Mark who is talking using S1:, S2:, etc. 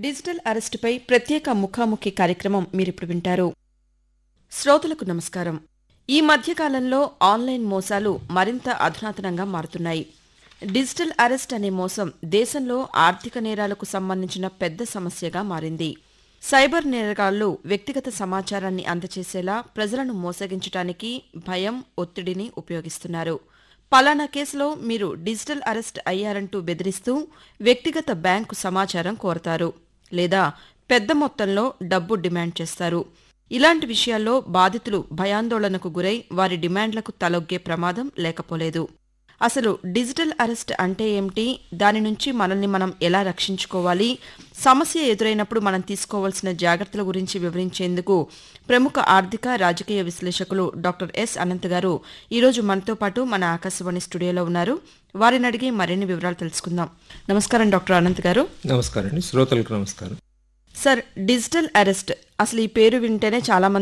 S1: digital అరెస్టుపై ప్రత్యేక ముఖాముఖి కార్యక్రమం మీరిప్పుడు వింటారు శ్రోతలకు నమస్కారం ఈ మధ్యకాలంలో ఆన్లైన్ మోసాలు మరింత అధునాతనంగా మారుతున్నాయి డిజిటల్ అరెస్ట్ అనే మోసం దేశంలో ఆర్థిక నేరాలకు సంబంధించిన పెద్ద సమస్యగా మారింది సైబర్ నేరగాళ్లు వ్యక్తిగత సమాచారాన్ని అందచేసేలా ప్రజలను మోసగించడానికి భయం ఒత్తిడిని ఉపయోగిస్తున్నారు పలానా కేసులో మీరు డిజిటల్ అరెస్ట్ అయ్యారంటూ బెదిరిస్తూ వ్యక్తిగత బ్యాంకు సమాచారం కోరతారు లేదా పెద్ద మొత్తంలో డబ్బు డిమాండ్ చేస్తారు ఇలాంటి విషయాల్లో బాధితులు భయాందోళనకు గురై వారి డిమాండ్లకు తలొగ్గే ప్రమాదం లేకపోలేదు అసలు డిజిటల్ అరెస్ట్ అంటే ఏమిటి దాని నుంచి మనల్ని మనం ఎలా రక్షించుకోవాలి సమస్య ఎదురైనప్పుడు మనం తీసుకోవాల్సిన జాగ్రత్తల గురించి వివరించేందుకు ప్రముఖ ఆర్థిక రాజకీయ విశ్లేషకులు డాక్టర్ ఎస్ అనంత్ గారు ఈరోజు మనతో పాటు మన ఆకాశవాణి స్టూడియోలో ఉన్నారు వారిని అడిగి మరిన్ని వివరాలు తెలుసుకుందాం నమస్కారం డాక్టర్ అనంత్ గారు
S2: నమస్కారం అండి శ్రోతలకు నమస్కారం
S1: సార్ డిజిటల్ అరెస్ట్ అసలు ఈ పేరు వింటేనే చాలా మంది